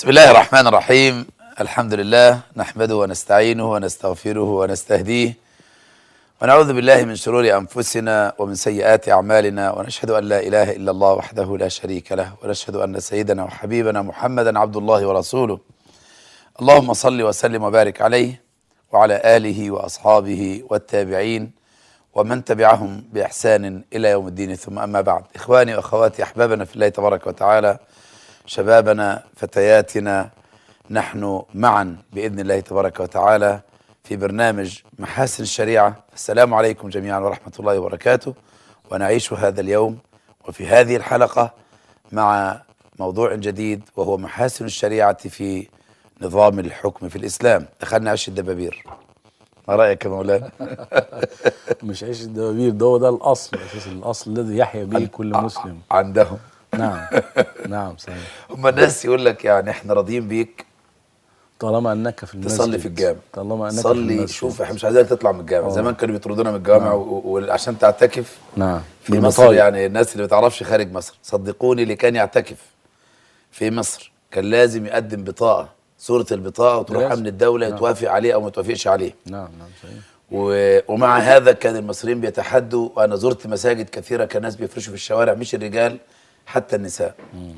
بسم الله الرحمن الرحيم الحمد لله نحمده ونستعينه ونستغفره ونستهديه ونعوذ بالله من شرور أنفسنا ومن سيئات أعمالنا ونشهد أن لا إله إلا الله وحده لا شريك له ونشهد أن سيدنا وحبيبنا محمدا عبد الله ورسوله اللهم صل وسلم وبارك عليه وعلى آله وأصحابه والتابعين ومن تبعهم بإحسان إلى يوم الدين ثم أما بعد إخواني وأخواتي أحبابنا في الله تبارك وتعالى شبابنا فتياتنا نحن معا باذن الله تبارك وتعالى في برنامج محاسن الشريعه السلام عليكم جميعا ورحمه الله وبركاته ونعيش هذا اليوم وفي هذه الحلقه مع موضوع جديد وهو محاسن الشريعه في نظام الحكم في الاسلام دخلنا عش الدبابير ما رايك يا مولانا مش عيش الدبابير ده هو ده الاصل اساس الاصل الذي يحيا به كل مسلم عندهم نعم نعم صحيح هم الناس يقول لك يعني احنا راضيين بيك طالما انك في المسجد تصلي في الجامع طالما انك في صلي المسجد. شوف احنا مش عايزين تطلع من الجامع زمان كانوا بيطردونا من الجامع وعشان تعتكف نعم في مصر يعني الناس اللي ما تعرفش خارج مصر صدقوني اللي كان يعتكف في مصر كان لازم يقدم بطاقه صوره البطاقه وتروحها لازم. من الدوله نعم. يتوافق عليه او ما توافقش عليه نعم نعم صحيح و... ومع هذا كان المصريين بيتحدوا وانا زرت مساجد كثيره كان الناس بيفرشوا في الشوارع مش الرجال حتى النساء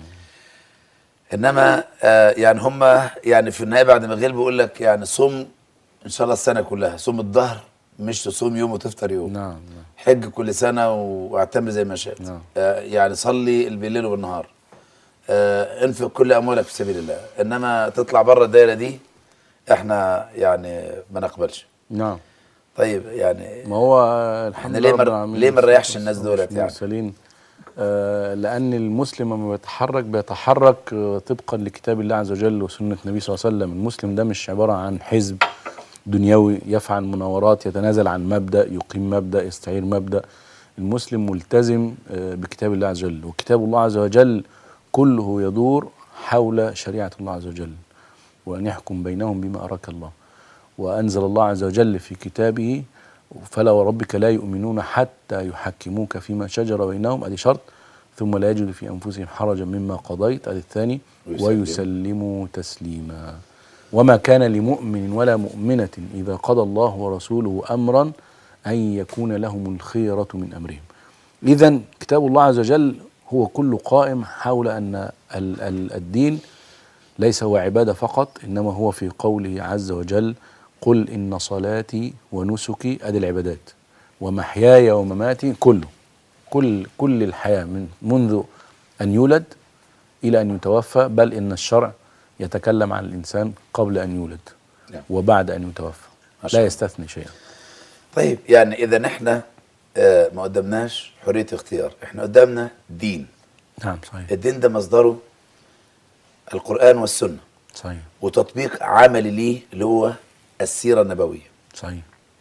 انما آه يعني هم يعني في النهايه بعد ما غير بيقول لك يعني صوم ان شاء الله السنه كلها صوم الظهر مش تصوم يوم وتفطر يوم نعم نعم حج كل سنه واعتمر زي ما شئت نعم. آه يعني صلي بالليل وبالنهار آه انفق كل اموالك في سبيل الله انما تطلع بره الدايره دي احنا يعني ما نقبلش نعم طيب يعني ما هو الحمد احنا لله ليه رب مر- العالمين ليه ما نريحش والصلاة الناس والسلام دولت على يعني؟ المرسلين آه لان المسلم لما بيتحرك بيتحرك آه طبقا لكتاب الله عز وجل وسنه النبي صلى الله عليه وسلم المسلم ده مش عباره عن حزب دنيوي يفعل مناورات يتنازل عن مبدا يقيم مبدا يستعير مبدا المسلم ملتزم آه بكتاب الله عز وجل وكتاب الله عز وجل كله يدور حول شريعه الله عز وجل وان يحكم بينهم بما اراك الله وأنزل الله عز وجل في كتابه فلا وربك لا يؤمنون حتى يحكموك فيما شجر بينهم أدي شرط ثم لا يجد في أنفسهم حرجا مما قضيت أدي الثاني ويسلموا. ويسلموا تسليما وما كان لمؤمن ولا مؤمنة إذا قضى الله ورسوله أمرا أن يكون لهم الخيرة من أمرهم إذا كتاب الله عز وجل هو كله قائم حول أن ال- ال- الدين ليس هو عبادة فقط إنما هو في قوله عز وجل قل إن صلاتي ونسكي أدي العبادات ومحياي ومماتي كله كل كل الحياة من منذ أن يولد إلى أن يتوفى بل إن الشرع يتكلم عن الإنسان قبل أن يولد نعم. وبعد أن يتوفى ما شاء لا الله. يستثني شيئا طيب يعني اذا احنا آه ما قدامناش حريه اختيار احنا قدامنا دين نعم صحيح الدين ده مصدره القران والسنه صحيح وتطبيق عملي ليه اللي هو السيره النبويه صحيح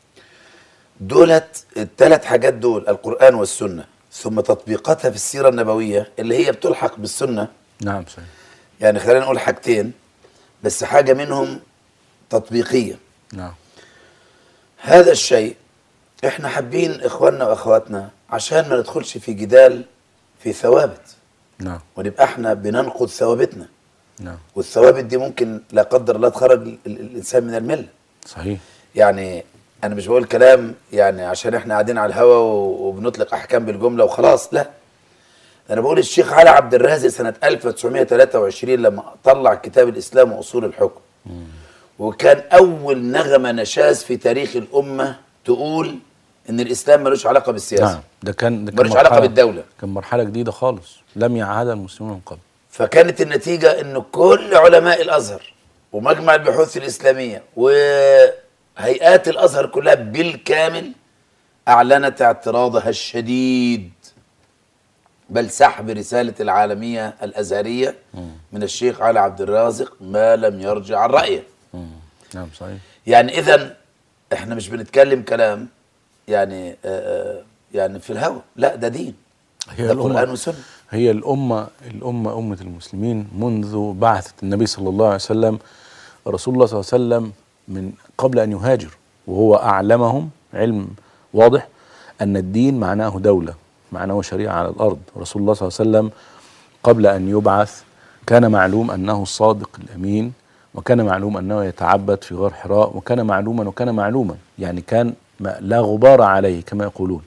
دولت الثلاث حاجات دول القران والسنه ثم تطبيقاتها في السيره النبويه اللي هي بتلحق بالسنه نعم صحيح يعني خلينا نقول حاجتين بس حاجه منهم تطبيقيه نعم هذا الشيء احنا حابين اخواننا واخواتنا عشان ما ندخلش في جدال في ثوابت نعم ونبقى احنا بننقض ثوابتنا نعم والثوابت دي ممكن لا قدر الله تخرج ال- ال- الانسان من المله صحيح يعني انا مش بقول كلام يعني عشان احنا قاعدين على الهوا و- وبنطلق احكام بالجمله وخلاص لا انا بقول الشيخ علي عبد الرازق سنه 1923 لما طلع كتاب الاسلام واصول الحكم وكان اول نغمه نشاز في تاريخ الامه تقول ان الاسلام ملوش علاقه بالسياسه نعم ده كان ده كان ملوش علاقه مرحلة- بالدوله كان مرحلة جديدة خالص لم يعهدها المسلمون من قبل فكانت النتيجة أن كل علماء الأزهر ومجمع البحوث الإسلامية وهيئات الأزهر كلها بالكامل أعلنت اعتراضها الشديد بل سحب رسالة العالمية الأزهرية من الشيخ علي عبد الرازق ما لم يرجع عن رأيه مم. نعم صحيح يعني إذا إحنا مش بنتكلم كلام يعني آه، آه، يعني في الهوى لا ده دين هي ده قرآن الأمة وسنة هي الأمة الأمة أمة المسلمين منذ بعثة النبي صلى الله عليه وسلم رسول الله صلى الله عليه وسلم من قبل أن يهاجر وهو أعلمهم علم واضح أن الدين معناه دولة معناه شريعة على الأرض رسول الله صلى الله عليه وسلم قبل أن يبعث كان معلوم انه الصادق الامين وكان معلوم انه يتعبد في غار حراء وكان معلوما وكان معلوما يعني كان ما- لا غبار عليه كما يقولون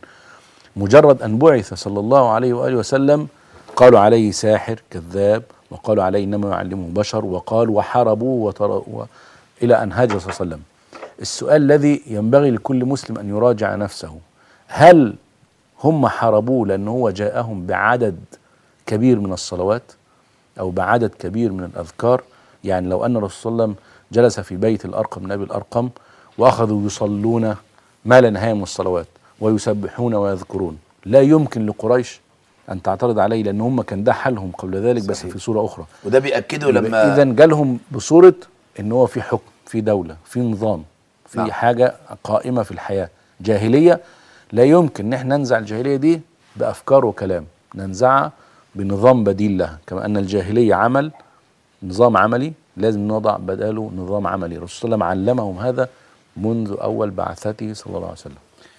مجرد ان بعث صلى الله عليه واله وسلم قالوا عليه ساحر كذاب وقالوا عليه انما يعلمه بشر وقالوا وحاربوه وتر... و... الى ان هاجر صلى الله عليه وسلم. السؤال الذي ينبغي لكل مسلم ان يراجع نفسه هل هم حاربوه لان هو جاءهم بعدد كبير من الصلوات او بعدد كبير من الاذكار يعني لو ان الرسول صلى الله عليه وسلم جلس في بيت الارقم بن ابي الارقم واخذوا يصلون ما لا نهايه من الصلوات ويسبحون ويذكرون لا يمكن لقريش ان تعترض عليه لان هم كان ده حالهم قبل ذلك بس صحيح. في صوره اخرى وده بيأكده لما اذا جالهم بصوره ان هو في حكم في دوله في نظام في نعم. حاجه قائمه في الحياه جاهليه لا يمكن ان احنا ننزع الجاهليه دي بافكار وكلام ننزعها بنظام بديل لها كما ان الجاهليه عمل نظام عملي لازم نضع بداله نظام عملي الرسول صلى الله عليه وسلم علمهم هذا منذ اول بعثته صلى الله عليه وسلم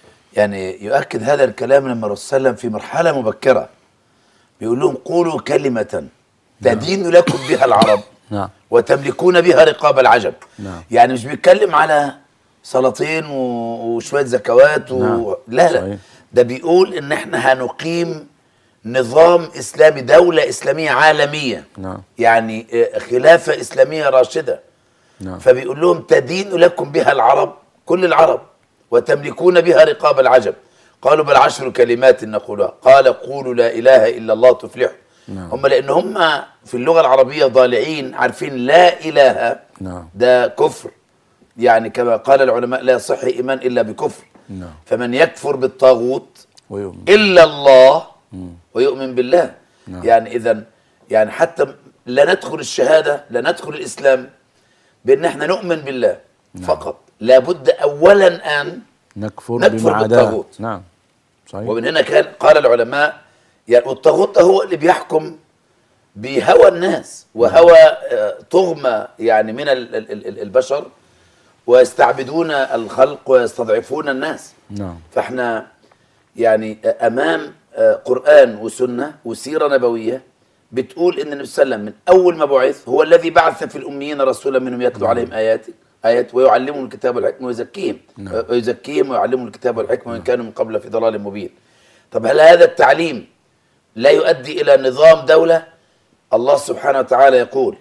يعني يؤكد هذا الكلام لما الرسول صلى الله عليه وسلم في مرحلة مبكرة بيقول لهم قولوا كلمة تدين لكم بها العرب نعم وتملكون بها رقاب العجب نعم. يعني مش بيتكلم على سلاطين و- وشوية زكوات و... نعم. لا لا صحيح. ده بيقول ان احنا هنقيم نظام اسلامي دولة اسلامية عالمية نعم يعني آه، خلافة اسلامية راشدة نعم فبيقول لهم تدين لكم بها العرب كل العرب وتملكون بها رقاب العجب قالوا بل عشر كلمات نقولها قال قولوا لا اله الا الله تفلحوا نعم. هم لان هم في اللغه العربيه ضالعين عارفين لا اله نعم ده كفر يعني كما قال العلماء لا يصح ايمان الا بكفر نعم فمن يكفر بالطاغوت ويؤمن الا الله مم. ويؤمن بالله نعم. يعني اذا يعني حتى لا ندخل الشهاده لا ندخل الاسلام بان احنا نؤمن بالله فقط لابد اولا ان نكفر, نكفر بما عداه بالطاغوت. نعم صحيح ومن هنا كان قال العلماء يعني والطاغوت ده هو اللي بيحكم بهوى الناس وهوى آه، طغمة يعني من ال- ال- ال- البشر ويستعبدون الخلق ويستضعفون الناس نعم فاحنا يعني امام آه، قران وسنه وسيره نبويه بتقول ان النبي صلى الله عليه وسلم من اول ما بعث هو الذي بعث في الاميين رسولا منهم يتلو عليهم اياته ايات ويعلمهم الكتاب والحكمه ويزكيهم نعم. ويزكيهم ويعلمهم الكتاب والحكمه وان كانوا من قبل في ضلال مبين طب هل هذا التعليم لا يؤدي الى نظام دوله الله سبحانه وتعالى يقول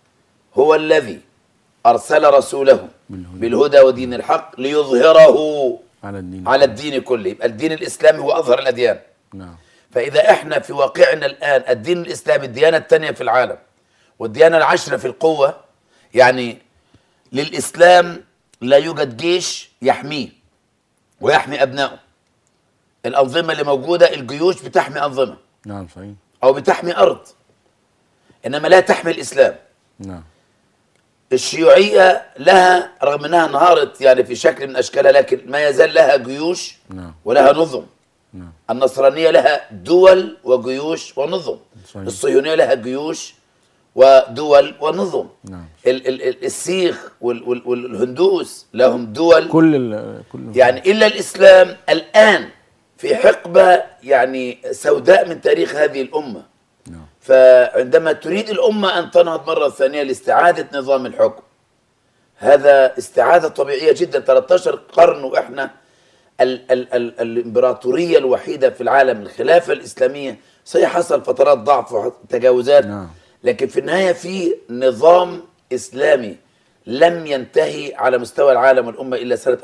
هو الذي ارسل رسوله بالهدى. بالهدى ودين الحق ليظهره على الدين على الدين كله يبقى الدين الاسلامي هو اظهر الاديان نعم فاذا احنا في واقعنا الان الدين الاسلامي الديانه الثانيه في العالم والديانه العشره في القوه يعني للاسلام لا يوجد جيش يحميه ويحمي ابنائه الانظمه اللي موجوده الجيوش بتحمي انظمه نعم صحيح او بتحمي ارض انما لا تحمي الاسلام نعم الشيوعيه لها رغم انها انهارت يعني في شكل من اشكالها لكن ما يزال لها جيوش نعم ولها نظم نعم النصرانية لها دول وجيوش ونظم صحيح. الصهيونية لها جيوش ودول ونظم نعم ال ال ال السيخ وال وال والهندوس لهم دول كل ال كل يعني إلا الإسلام الآن في حقبة يعني سوداء من تاريخ هذه الأمة نعم فعندما تريد الأمة أن تنهض مرة ثانية لاستعادة نظام الحكم هذا استعادة طبيعية جدا 13 قرن وإحنا ال ال ال الإمبراطورية الوحيدة في العالم الخلافة الإسلامية صحيح حصل فترات ضعف وتجاوزات نعم. لكن في النهاية في نظام إسلامي لم ينتهي على مستوى العالم والأمة إلا سنة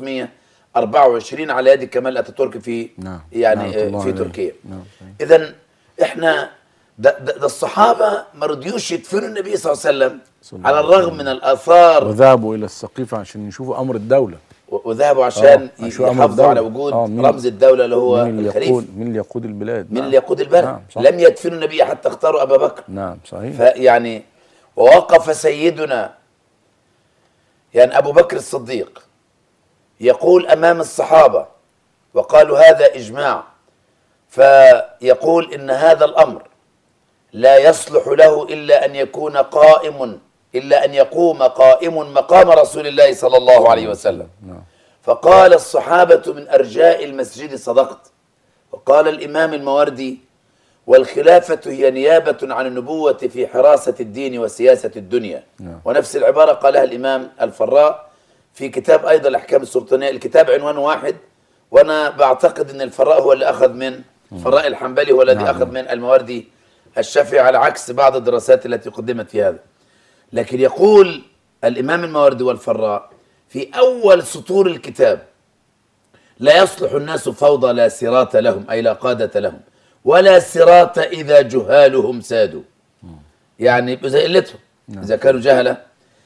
1924 على يد كمال أتاتورك في نعم يعني نعم، الله في عليه. تركيا نعم صحيح. اذا احنا ده, ده, ده الصحابه ما رضيوش يدفنوا النبي صلى الله عليه وسلم صلى الله على عليه الرغم من الاثار وذهبوا الى السقيفه عشان يشوفوا امر الدوله و- وذهبوا عشان آه، عشان أمر يحافظوا على الدولة. وجود آه، مين- رمز الدوله اللي هو مين اللي الخليفه يقود مين اللي يقود البلاد من نعم. اللي يقود البلد نعم صح. لم يدفنوا النبي حتى اختاروا ابا بكر نعم صحيح فيعني ووقف سيدنا يعني ابو بكر الصديق يقول امام الصحابه وقالوا هذا اجماع فيقول ان هذا الامر لا يصلح له الا ان يكون قائم الا ان يقوم قائم مقام رسول الله صلى الله عليه وسلم نعم فقال الصحابة من أرجاء المسجد صدقت وقال الإمام الموردي والخلافة هي نيابة عن النبوة في حراسة الدين وسياسة الدنيا نعم. ونفس العبارة قالها الإمام الفراء في كتاب أيضا الأحكام السلطانية الكتاب عنوان واحد وأنا بعتقد أن الفراء هو اللي أخذ من الفراء الحنبلي هو الذي نعم. أخذ من المواردي الشافعي على عكس بعض الدراسات التي قدمت في هذا لكن يقول الإمام الماوردي والفراء في أول سطور الكتاب لا يصلح الناس فوضى لا سراط لهم أي لا قادة لهم ولا سراط إذا جهالهم سادوا يعني زي قلتهم إذا كانوا جهلة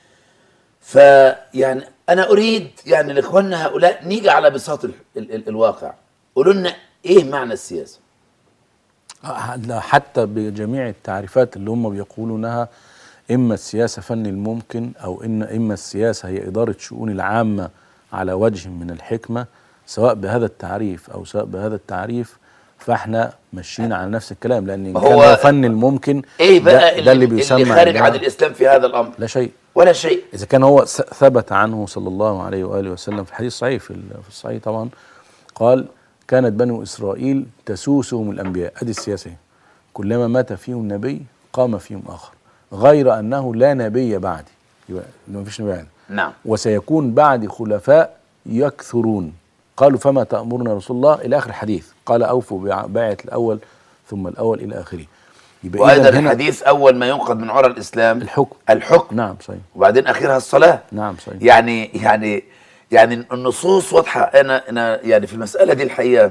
فيعني أنا أريد يعني لإخواننا هؤلاء نيجي على بساط ال ال ال الواقع قولوا لنا إيه معنى السياسة آه، لا، حتى بجميع التعريفات اللي هم بيقولونها اما السياسه فن الممكن او ان اما السياسه هي اداره شؤون العامه على وجه من الحكمه سواء بهذا التعريف او سواء بهذا التعريف فاحنا ماشيين على نفس الكلام لان إن ما كان هو- هو فن الممكن إيه بقى ده, اللي, ده اللي اللي بيسمى خارج عن عندنا الإسلام في هذا الأمر لا شيء ولا شيء إذا كان هو س- ثبت عنه صلى الله عليه وآله وسلم في الحديث الصحيح في ال- في الصحيح طبعا قال كانت بنو إسرائيل تسوسهم الأنبياء أدي السياسة كلما مات فيهم نبي قام فيهم آخر غير أنه لا نبي بعدي يبقى ما فيش نبي بعدي نعم وسيكون بعد خلفاء يكثرون قالوا فما تأمرنا رسول الله إلى آخر الحديث قال أوفوا بع- بيعة الأول ثم الأول إلى آخره يبقى وأيضا إذن هنا الحديث أول ما ينقض من عرى الإسلام الحكم الحكم نعم صحيح وبعدين اخرها الصلاه نعم صحيح يعني يعني يعني النصوص واضحه انا انا يعني في المساله دي الحقيقه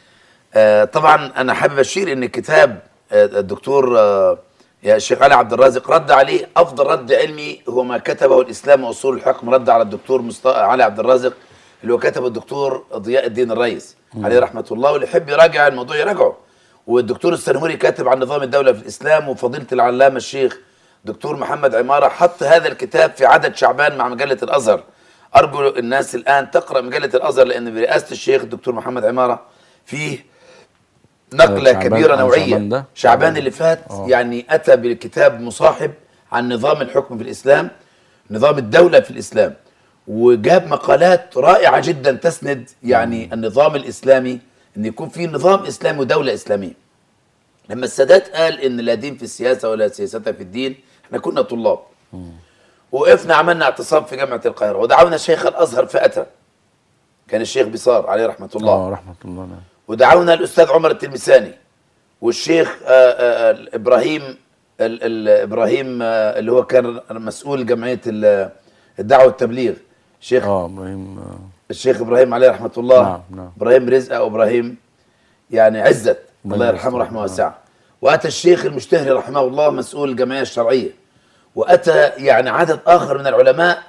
آه طبعا انا حابب اشير ان كتاب آه الدكتور آه يا الشيخ علي عبد الرازق رد عليه افضل رد علمي هو ما كتبه الاسلام واصول الحكم رد على الدكتور مصط... علي عبد الرازق اللي هو كتبه الدكتور ضياء الدين الرئيس عليه رحمه الله واللي يحب يراجع الموضوع يراجعه والدكتور السنهوري كاتب عن نظام الدوله في الاسلام وفضيله العلامه الشيخ دكتور محمد عماره حط هذا الكتاب في عدد شعبان مع مجله الازهر ارجو الناس الان تقرا مجله الازهر لان برئاسه الشيخ الدكتور محمد عماره فيه نقله شعبان- كبيره آه، نوعيه شعبان ده؟ شعبان اللي فات آه. يعني اتى بكتاب مصاحب عن نظام الحكم في الاسلام نظام الدوله في الاسلام وجاب مقالات رائعه جدا تسند يعني النظام الاسلامي ان يكون في نظام اسلامي ودوله اسلاميه لما السادات قال ان لا دين في السياسه ولا سياسه في الدين احنا كنا طلاب وقفنا عملنا اعتصام في جامعه القاهره ودعونا شيخ الازهر فاتى كان الشيخ بصار عليه رحمه الله اه رحمة الله نعم ودعونا الاستاذ عمر التلمساني والشيخ آه، آه، آه، ابراهيم ال- ال- ابراهيم آه، اللي هو كان مسؤول جمعيه ال- الدعوه والتبليغ الشيخ اه ابراهيم آه، الشيخ ابراهيم عليه رحمه الله نعم، نعم. ابراهيم رزق او ابراهيم يعني عزت الله الله يرحمه يرحمه، رحمه نعم. واسعه واتى الشيخ المشتهري رحمه الله مسؤول الجمعيه الشرعيه واتى يعني عدد اخر من العلماء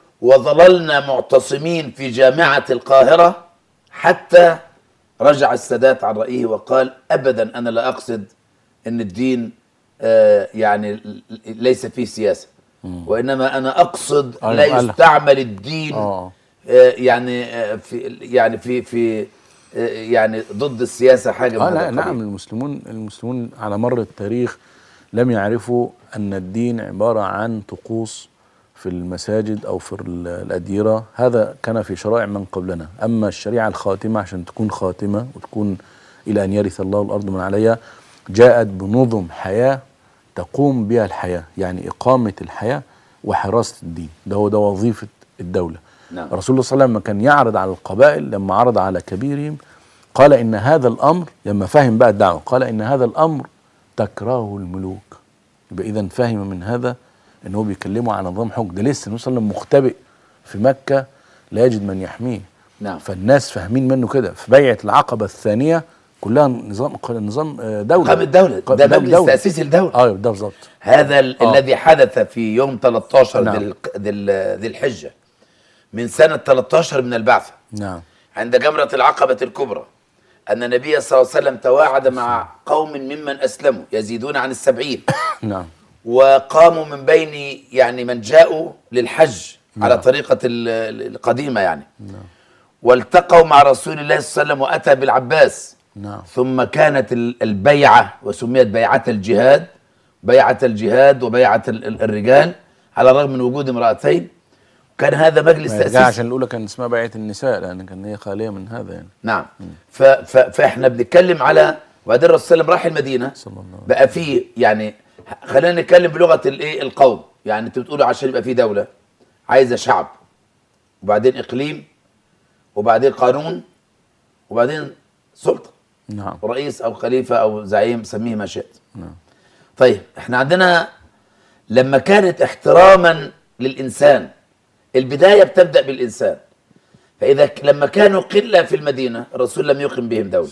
وظللنا معتصمين في جامعه القاهره حتى رجع السادات عن رايه وقال ابدا انا لا اقصد ان الدين آه، يعني ل- ليس فيه سياسه وانما انا اقصد أيوة، لا قال. يستعمل الدين اه آه، يعني آه، في يعني في في آه، يعني ضد السياسه حاجه اه من هذا لا نعم القبيل. المسلمون المسلمون على مر التاريخ لم يعرفوا ان الدين عباره عن طقوس في المساجد او في ال- الاديره هذا كان في شرائع من قبلنا اما الشريعه الخاتمه عشان تكون خاتمه وتكون الى ان يرث الله الارض من عليها جاءت بنظم حياه تقوم بها الحياه يعني اقامه الحياه وحراسه الدين ده هو ده وظيفه الدوله نعم. رسول الله صلى الله عليه وسلم لما كان يعرض على القبائل لما عرض على كبيرهم قال ان هذا الامر لما فهم بقى الدعوه قال ان هذا الامر تكرهه الملوك يبقى اذا فهم من هذا ان هو بيكلمه على نظام حكم ده لسه النبي صلى الله عليه وسلم مختبئ في مكه لا يجد من يحميه نعم. فالناس فاهمين منه كده في بيعه العقبه الثانيه كلها نظام نظام آه، دوله قام الدوله قام- ده قام مجلس دولة. تاسيس الدوله اه ده بالظبط هذا ال- آه. الذي حدث في يوم 13 نعم. ذي الق- ذي ال- ذي الحجه من سنه 13 من البعثه نعم عند جمره العقبه الكبرى ان النبي صلى الله عليه وسلم تواعد مع قوم ممن اسلموا يزيدون عن السبعين نعم وقاموا من بين يعني من جاءوا للحج على طريقة ال- ال- القديمة يعني والتقوا مع رسول الله صلى الله عليه وسلم وأتى بالعباس نعم ثم كانت ال- البيعة وسميت بيعة الجهاد بيعة الجهاد وبيعة ال- ال- الرجال على الرغم من وجود امرأتين كان هذا مجلس ما يرجع تأسيس عشان الاولى كان اسمها بيعه النساء لان كان هي خاليه من هذا يعني نعم ف ف فاحنا بنتكلم على وبعدين الرسول صلى الله عليه وسلم راح المدينه صلى الله عليه بقى فيه يعني خلينا نتكلم بلغه الايه القوم يعني انتوا بتقولوا عشان يبقى فيه دوله عايزه شعب وبعدين اقليم وبعدين قانون وبعدين سلطه نعم رئيس او خليفه او زعيم سميه ما شئت نعم طيب احنا عندنا لما كانت احتراما للانسان البدايه بتبدا بالانسان فاذا ك- لما كانوا قله في المدينه الرسول لم يقم بهم دوله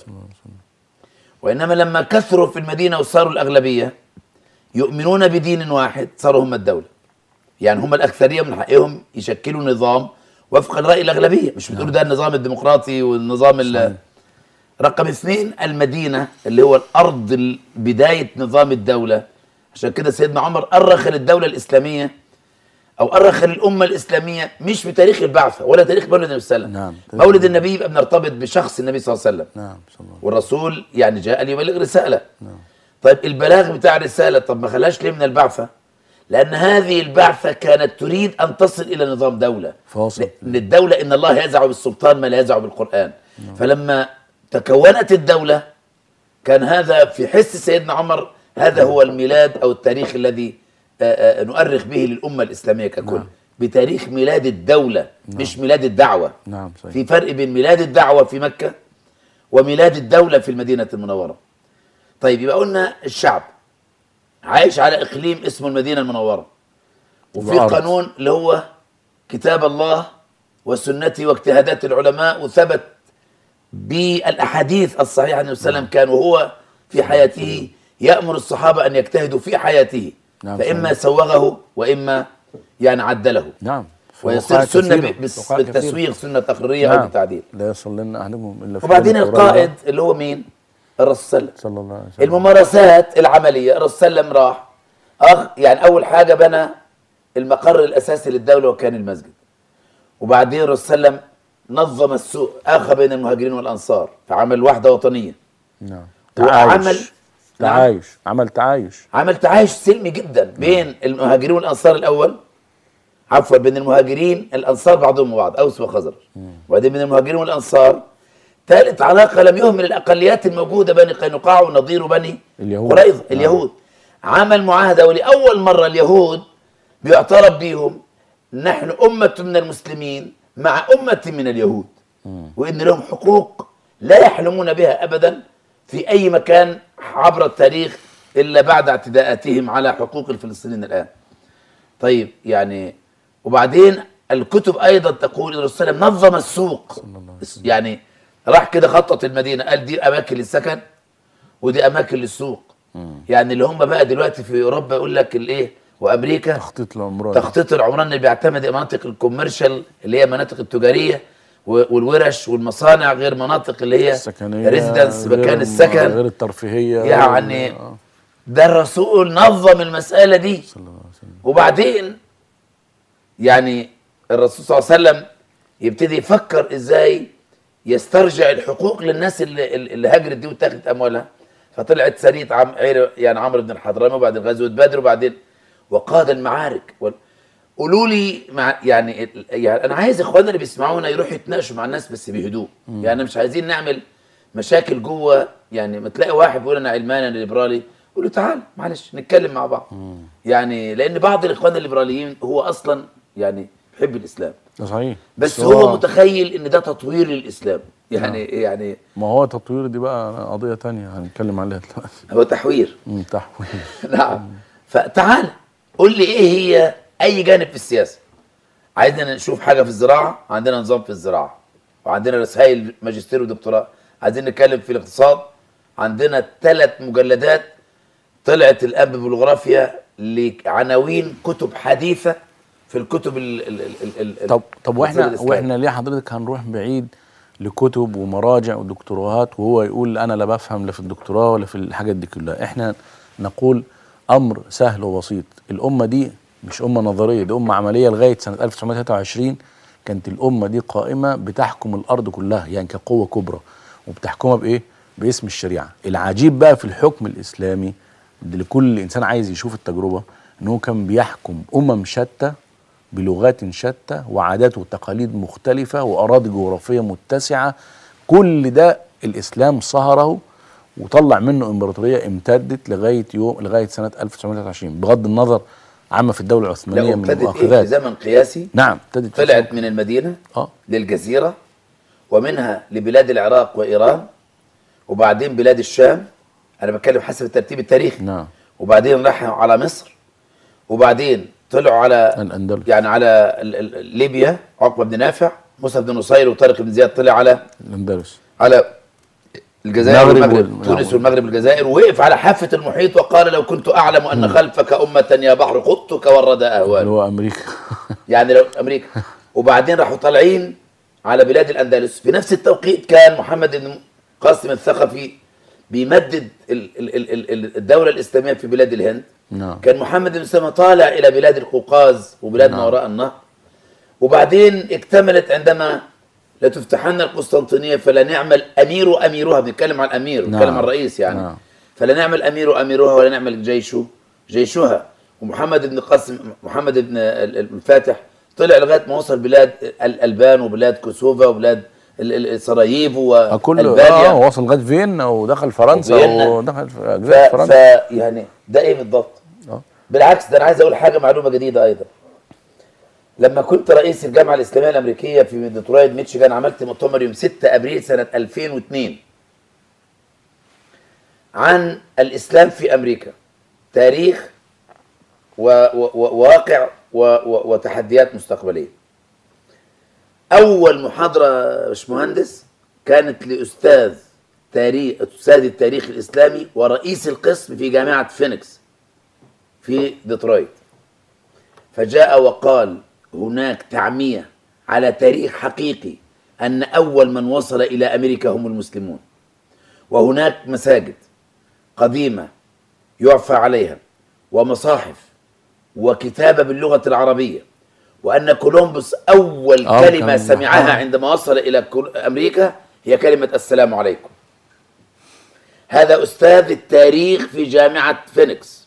وانما لما كثروا في المدينه وصاروا الاغلبيه يؤمنون بدين واحد صاروا هم الدوله يعني هم الاكثريه من حقهم يشكلوا نظام وفق راي الاغلبيه مش بتقولوا ده النظام الديمقراطي والنظام ال- رقم اثنين المدينة اللي هو الأرض ال- بداية نظام الدولة عشان كده سيدنا عمر أرخ للدولة الإسلامية أو أرخ للأمة الإسلامية مش بتاريخ البعثة ولا تاريخ مولد النبي صلى الله عليه نعم. وسلم مولد النبي يبقى بنرتبط بشخص النبي صلى الله عليه وسلم نعم صلى الله عليه والرسول يعني جاء ليبلغ رسالة نعم. طيب البلاغ بتاع الرسالة طب ما خلاش ليه من البعثة لأن هذه البعثة كانت تريد أن تصل إلى نظام دولة فاصل. لأن الدولة إن الله يزع بالسلطان ما لا يزع بالقرآن فلما تكونت الدولة كان هذا في حس سيدنا عمر هذا هو الميلاد أو التاريخ الذي آه، آه، نؤرخ به للأمة الإسلامية ككل نعم. بتاريخ ميلاد الدولة مش ميلاد الدعوة نعم صحيح في فرق بين ميلاد الدعوة في مكة وميلاد الدولة في المدينة المنورة طيب يبقى قلنا الشعب عايش على إقليم اسمه المدينة المنورة وفي والأرض. قانون اللي هو كتاب الله وسنته واجتهادات العلماء وثبت بالأحاديث الصحيحة عن النبي صلى الله عليه وسلم كان وهو في حياته يأمر الصحابة أن يجتهدوا في حياته نعم، فإما صحيح. سوغه وإما يعني عدله نعم في ويصير وقائع سنة كثيرة. ب- بس- وقائع كثيرة. بالتسويغ سنة تقريرية أو نعم. بالتعديل لا يصلن احدكم الا في وبعدين ليلة قريبة. القائد اللي هو مين؟ الرسول صلى الله عليه وسلم صلى الله عليه وسلم الممارسات العملية الرسول صلى الله عليه وسلم راح أخ يعني أول حاجة بنى المقر الأساسي للدولة وكان المسجد وبعدين الرسول صلى الله عليه وسلم نظم السوق أخى بين المهاجرين والأنصار فعمل وحدة وطنية نعم وعمل- تعايش تعايش عمل تعايش عمل تعايش سلمي جدا بين المهاجرين والأنصار الأول عفوا بين المهاجرين الأنصار بعضهم وبعض أوس وخزرج وبعدين بين المهاجرين والأنصار ثالث علاقة لم يهمل الأقليات الموجودة بني قينقاع ونضير وبني اليهود. قريظة نعم. اليهود عمل معاهدة ولأول مرة اليهود بيعترف بيهم نحن أمة من المسلمين مع أمة من اليهود وإن لهم حقوق لا يحلمون بها أبدا في أي مكان عبر التاريخ إلا بعد اعتداءاتهم على حقوق الفلسطينيين الآن طيب يعني وبعدين الكتب أيضا تقول إن الرسول صلى الله عليه وسلم نظم السوق يعني راح كده خطط المدينة قال دي أماكن للسكن ودي أماكن للسوق يعني اللي هم بقى دلوقتي في أوروبا يقول لك الإيه وأمريكا تخطيط العمران تخطيط العمران اللي بيعتمد مناطق الكوميرشال اللي هي مناطق التجاريه و- والورش والمصانع غير مناطق اللي هي السكنية ريزيدنس غير- مكان السكن غير الترفيهية يعني غير- آه. ده الرسول نظم المساله دي صلى الله عليه وسلم وبعدين يعني الرسول صلى الله عليه وسلم يبتدي يفكر ازاي يسترجع الحقوق للناس اللي, اللي هاجرت دي واتاخدت اموالها فطلعت سريه عم عير يعني عمرو بن الحضرمي وبعدين غزوه بدر وبعدين وقاد المعارك وال- قولوا لي مع يعني, ال- يعني انا عايز اخواننا اللي بيسمعونا يروحوا يتناقشوا مع الناس بس بهدوء يعني مش عايزين نعمل مشاكل جوه يعني ما تلاقي واحد بيقول انا علماني انا ليبرالي قول له تعال معلش نتكلم مع بعض يعني لان بعض الاخوان الليبراليين هو اصلا يعني بيحب الاسلام ده صحيح بس هو متخيل ان ده تطوير للاسلام يعني يعني ما هو تطوير دي بقى قضية تانية هنتكلم عليها دلوقتي هو تحوير مم، تحويل نعم فتعال قول لي ايه هي اي جانب في السياسه عايزنا نشوف حاجه في الزراعه عندنا نظام في الزراعه وعندنا رسائل ماجستير ودكتوراه عايزين نتكلم في الاقتصاد عندنا ثلاث مجلدات طلعت الان ببلغرافيا لعناوين كتب حديثه في الكتب ال ال ال ال طب طب الفقه واحنا الإسلامي. واحنا ليه حضرتك هنروح بعيد لكتب ومراجع ودكتوراهات وهو يقول انا لا بفهم لا في الدكتوراه ولا في الحاجات دي كلها احنا نقول امر سهل وبسيط الامه دي مش امه نظريه دي امه عمليه لغايه سنه 1923 كانت الامه دي قائمه بتحكم الارض كلها يعني كقوه كبرى وبتحكمها بايه باسم الشريعه العجيب بقى في الحكم الاسلامي اللي لكل انسان عايز يشوف التجربه ان هو كان بيحكم امم شتى بلغات شتى وعادات وتقاليد مختلفة وأراضي جغرافية متسعة كل ده الإسلام صهره وطلع منه امبراطوريه امتدت لغايه يوم لغايه سنه 1923 بغض النظر عما في الدوله العثمانيه لا من ابتدت ايه مؤاخذات في زمن قياسي نعم ابتدت في طلعت من المدينه اه للجزيره ومنها لبلاد العراق وايران وبعدين بلاد الشام انا بتكلم حسب الترتيب التاريخي نعم وبعدين راحوا على مصر وبعدين طلعوا على الاندلس يعني على ال- ال- ليبيا عقبه بن نافع موسى بن نصير وطارق بن زياد طلع على الاندلس على الجزائر المغرب والمغرب وال- تونس نعم. والمغرب والجزائر ووقف على حافه المحيط وقال لو كنت اعلم ان خلفك امه يا بحر قدتك ورد اهوال اللي هو امريكا يعني لو امريكا وبعدين راحوا طالعين على بلاد الاندلس في نفس التوقيت كان محمد بن قاسم الثقفي بيمدد ال- ال- ال- ال- ال- الدوله الاسلاميه في بلاد الهند نعم كان محمد بن سلمة طالع الى بلاد القوقاز وبلاد ما وراء النهر وبعدين اكتملت عندما لتفتحن القسطنطينيه فلا نعمل امير اميرها بنتكلم عن الامير بنتكلم نعم. عن الرئيس يعني نعم. فلا نعمل امير اميرها ولا نعمل جيش جيشها ومحمد بن قاسم محمد بن ال- ال- الفاتح طلع لغايه ما وصل بلاد الالبان وبلاد كوسوفا وبلاد ال- ال- سراييفو آه، كله والبانيا اه وصل لغايه فيينا ودخل فرنسا وفيينا. ودخل في ف... اجزاء ف... فرنسا يعني ده ايه بالضبط؟ آه. بالعكس ده انا عايز اقول حاجه معلومه جديده ايضا لما كنت رئيس الجامعه الاسلاميه الامريكيه في ديترويت ميتشيغان عملت مؤتمر يوم 6 ابريل سنه 2002 عن الاسلام في امريكا تاريخ و- و- وواقع و- و- وتحديات مستقبليه اول محاضره يا باشمهندس كانت لاستاذ تاريخ استاذ التاريخ الاسلامي ورئيس القسم في جامعه فينيكس في ديترويت فجاء وقال هناك تعميه على تاريخ حقيقي ان اول من وصل الى امريكا هم المسلمون وهناك مساجد قديمه يعفى عليها ومصاحف وكتابه باللغه العربيه وان كولومبوس اول آه، كلمه كان- سمعها آه. عندما وصل الى كل- امريكا هي كلمه السلام عليكم هذا استاذ التاريخ في جامعه فينيكس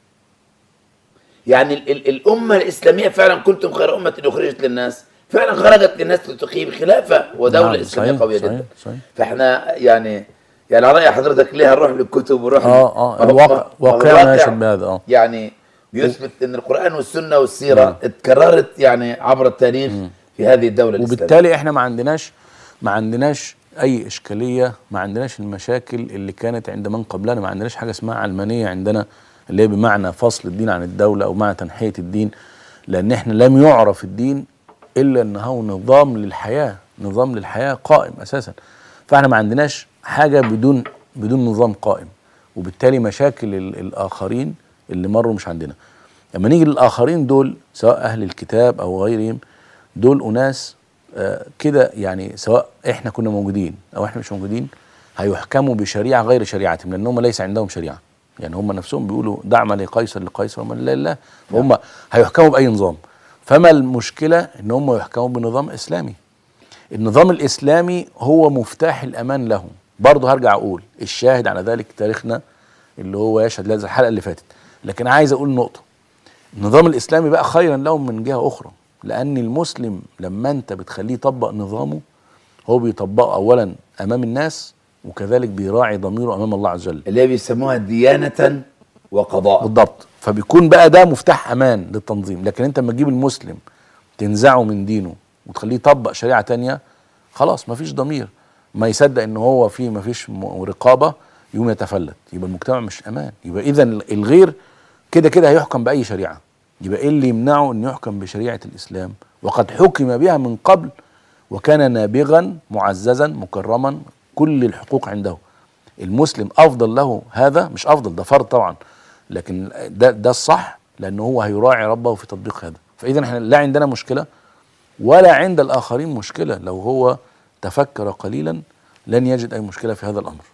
يعني ال ال الامه الاسلاميه فعلا كنتم خير امه اخرجت للناس فعلا خرجت للناس لتقيم خلافه ودوله نعم، اسلاميه صحيح، قويه صحيح، جدا صحيح. فاحنا يعني يعني على راي حضرتك ليها نروح للكتب ونروح اه اه ما هو- الواقع ما هو واقعنا الواقع يشهد بهذا اه يعني بيثبت ان القران والسنه والسيره اتكررت يعني عبر التاريخ في هذه الدوله الاسلاميه وبالتالي احنا ما عندناش ما عندناش اي اشكاليه ما عندناش المشاكل اللي كانت عند من قبلنا ما عندناش حاجه اسمها علمانيه عندنا اللي هي بمعنى فصل الدين عن الدوله او معنى تنحيه الدين لان احنا لم يعرف الدين الا انه هو نظام للحياه نظام للحياه قائم اساسا فاحنا ما عندناش حاجه بدون بدون نظام قائم وبالتالي مشاكل ال- الاخرين اللي مروا مش عندنا لما نيجي للاخرين دول سواء اهل الكتاب او غيرهم دول اناس آه، كده يعني سواء احنا كنا موجودين او احنا مش موجودين هيحكموا بشريعه غير شريعتهم لان هم ليس عندهم شريعه يعني هم نفسهم بيقولوا دع ما لقيصر لقيصر وما لله لله فهم هيحكموا باي نظام فما المشكله ان هم يحكموا بنظام اسلامي النظام الاسلامي هو مفتاح الامان لهم برضه هرجع اقول الشاهد على ذلك تاريخنا اللي هو يشهد لهذا الحلقه اللي فاتت لكن عايز اقول نقطه النظام الاسلامي بقى خيرا لهم من جهه اخرى لان المسلم لما انت بتخليه يطبق نظامه هو بيطبقه اولا امام الناس وكذلك بيراعي ضميره امام الله عز وجل اللي هي بيسموها ديانه وقضاء بالضبط فبيكون بقى ده مفتاح امان للتنظيم لكن انت لما تجيب المسلم تنزعه من دينه وتخليه يطبق شريعه تانية خلاص مفيش ضمير ما يصدق ان هو في مفيش م- رقابه يقوم يتفلت يبقى المجتمع مش امان يبقى اذا الغير كده كده هيحكم باي شريعه يبقى ايه اللي يمنعه انه يحكم بشريعه الاسلام وقد حكم بها من قبل وكان نابغا معززا مكرما كل الحقوق عنده المسلم افضل له هذا مش افضل ده فرض طبعا لكن ده ده الصح لانه هو هيراعي ربه في تطبيق هذا فاذا احنا لا عندنا مشكله ولا عند الاخرين مشكله لو هو تفكر قليلا لن يجد اي مشكله في هذا الامر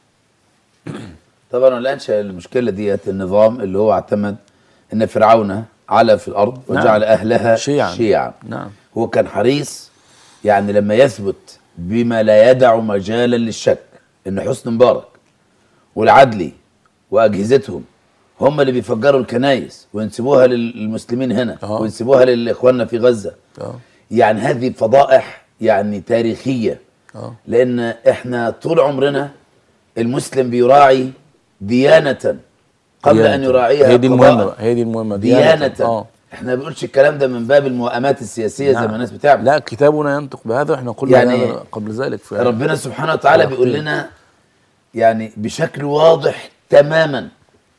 طبعا اللي انشا المشكله ديت النظام اللي هو اعتمد ان فرعون علا في الارض وجعل نعم. اهلها شيعاً. شيعا نعم هو كان حريص يعني لما يثبت بما لا يدع مجالا للشك ان حسن مبارك والعدلي واجهزتهم هم اللي بيفجروا الكنايس وينسبوها للمسلمين هنا آه. وينسبوها لاخواننا في غزه اه يعني هذه فضائح يعني تاريخيه اه لان احنا طول عمرنا المسلم بيراعي ديانة قبل ديانة. أن يراعيها هي دي قضاء. المهمه بقى، هي دي المهمه ديانة اه احنا ما بنقولش الكلام ده من باب الموائمات السياسية زي نعم. ما الناس بتعمل لا كتابنا ينطق بهذا واحنا قلنا يعني هذا قبل ذلك في ربنا سبحانه وتعالى الله بيقول يخطيك. لنا يعني بشكل واضح تماما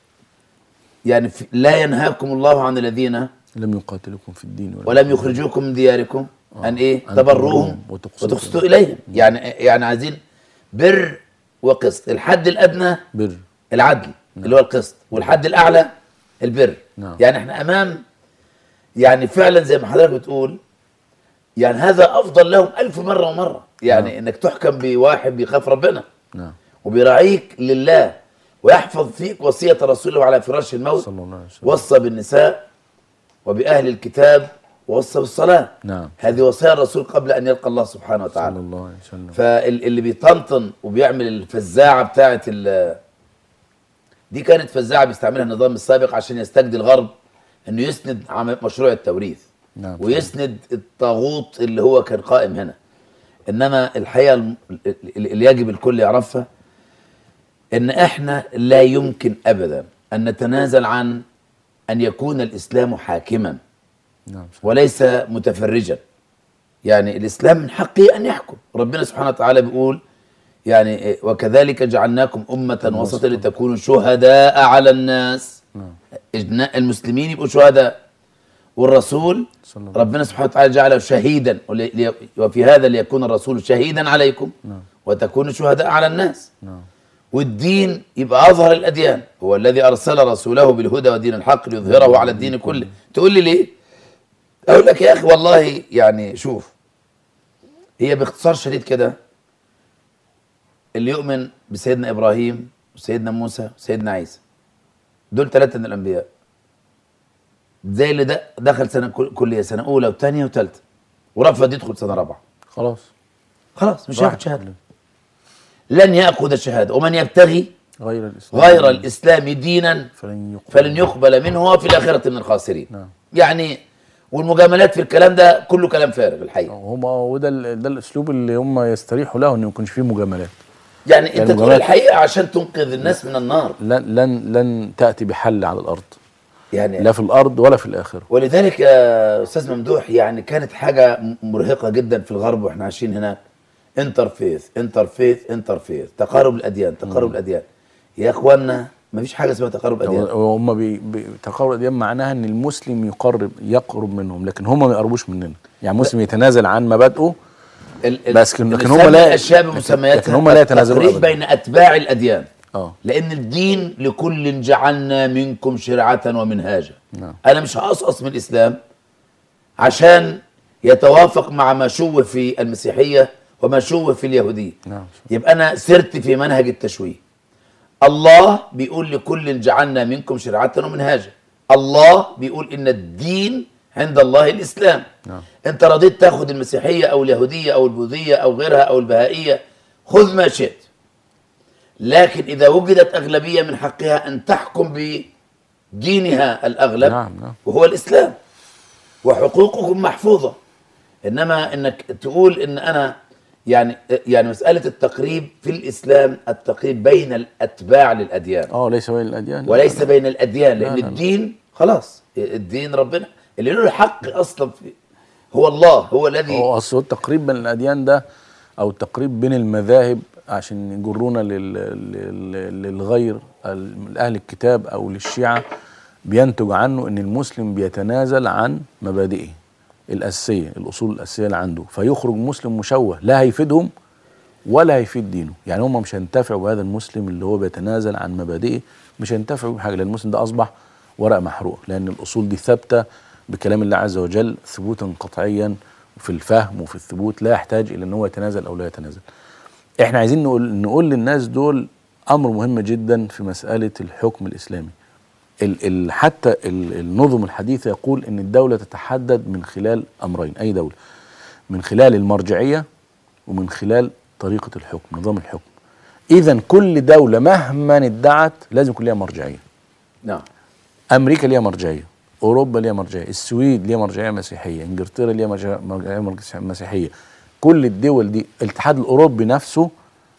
يعني في- لا ينهاكم الله عن الذين لم يقاتلكم في الدين ولا ولم يخرجوكم من دياركم ان ايه أن تبروهم تبروهم وتقسطوا وتقسطوا اليهم يعني يعني عايزين بر وقسط الحد الادنى بر العدل اللي هو القسط والحد الاعلى البر نعم. يعني احنا امام يعني فعلا زي ما حضرتك بتقول يعني هذا افضل لهم الف مره ومره يعني نعم. انك تحكم بواحد بيخاف ربنا نعم وبيراعيك لله ويحفظ فيك وصيه رسوله على فراش الموت صلى الله عليه وسلم وصى بالنساء وبأهل الكتاب ووصى بالصلاة نعم هذه وصايا الرسول قبل أن يلقى الله سبحانه صلى وتعالى الله عليه وسلم فاللي بيطنطن وبيعمل الفزاعة بتاعة ال- دي كانت فزاعة بيستعملها النظام السابق عشان يستجدي الغرب انه يسند عم- مشروع التوريث نعم ويسند الطاغوت اللي هو كان قائم هنا انما الحقيقه الم- اللي يجب الكل يعرفها ان احنا لا يمكن ابدا ان نتنازل عن ان يكون الاسلام حاكما نعم وليس متفرجا يعني الاسلام من حقه ان يحكم ربنا سبحانه وتعالى بيقول يعني إيه، وكذلك جعلناكم امه وسطا لتكونوا شهداء على الناس نعم إجنا- المسلمين يبقوا شهداء والرسول صلى الله ربنا سبحانه وتعالى جعله شهيدا ولي- لي- وفي هذا ليكون الرسول شهيدا عليكم نعم وتكونوا شهداء على الناس نعم والدين يبقى اظهر الاديان هو الذي ارسل رسوله بالهدى ودين الحق ليظهره على الدين كله تقول لي ليه اقول لك يا اخي والله يعني شوف هي باختصار شديد كده اللي يؤمن بسيدنا ابراهيم وسيدنا موسى وسيدنا عيسى دول ثلاثه من الانبياء زي اللي د- دخل سنه كل- كليه سنه اولى وثانيه وثالثه ورفض يدخل سنه رابعه خلاص خلاص مش راح. هياخد شهاده لن ياخذ الشهاده ومن يبتغي غير الاسلام غير الاسلام دينا فلن يقبل فلن يقبل منه وهو في الاخره من الخاسرين نعم يعني والمجاملات في الكلام ده كله كلام فارغ الحقيقه هم وده ال- ده الاسلوب اللي هم يستريحوا له انه ما يكونش فيه مجاملات يعني انت يعني تقول المجاملات- الحقيقه عشان تنقذ الناس من النار لن لن لن تاتي بحل على الارض يعني لا في الارض ولا في الاخره ولذلك يا استاذ ممدوح يعني كانت حاجه م- مرهقه جدا في الغرب واحنا عايشين هناك انترفيث انترفيث انترفيث تقارب الاديان تقارب الاديان يا اخوانا ما فيش حاجه اسمها تقارب اديان هم بي بي تقرب الاديان معناها ان المسلم يقرب يقرب منهم لكن هم ما يقربوش مننا يعني المسلم يتنازل عن مبادئه ال- ال- بس لكن- لكن نسمي هم لا- الاشياء لكن- بمسمياتها لكن هم لا يتنازلون التقريب أبداً. بين اتباع الاديان اه لان الدين لكل جعلنا منكم شرعه ومنهاجا نعم. انا مش هقصقص من الاسلام عشان يتوافق مع ما شوه في المسيحيه وما شوه في اليهوديه نعم يبقى انا سرت في منهج التشويه الله بيقول لكل جعلنا منكم شرعه ومنهاجا الله بيقول ان الدين عند الله الاسلام نعم. انت رضيت تاخد المسيحيه او اليهوديه او البوذيه او غيرها او البهائيه خذ ما شئت لكن اذا وجدت اغلبيه من حقها ان تحكم بدينها الاغلب نعم نعم وهو الاسلام وحقوقكم محفوظه انما انك تقول ان انا يعني يعني مساله التقريب في الاسلام التقريب بين الاتباع للاديان اه ليس بين الاديان لا. وليس بين الاديان لان لا، لا. الدين خلاص الدين ربنا اللي له الحق اصلا في هو الله هو الذي هو اصل التقريب بين الاديان ده او التقريب بين المذاهب عشان يجرونا لل... لل... للغير ال- اهل الكتاب او للشيعه بينتج عنه ان المسلم بيتنازل عن مبادئه الاساسيه الاصول الاساسيه اللي عنده فيخرج مسلم مشوه لا هيفيدهم ولا هيفيد دينه يعني هم مش هينتفعوا بهذا المسلم اللي هو بيتنازل عن مبادئه مش هينتفعوا بحاجه لان المسلم ده اصبح ورق محروق لان الاصول دي ثابته بكلام الله عز وجل ثبوتا قطعيا في الفهم وفي الثبوت لا يحتاج الى ان هو يتنازل او لا يتنازل احنا عايزين نقول نقول للناس دول امر مهم جدا في مساله الحكم الاسلامي ال ال حتى ال النظم الحديثه يقول ان الدوله تتحدد من خلال امرين اي دوله من خلال المرجعيه ومن خلال طريقه الحكم نظام الحكم اذا كل دوله مهما ادعت لازم يكون لها مرجعيه نعم امريكا ليها مرجعيه اوروبا ليها مرجعيه السويد ليها مرجعيه مسيحيه انجلترا ليها مرجعيه مرجعية مسيحيه كل الدول دي الاتحاد الاوروبي نفسه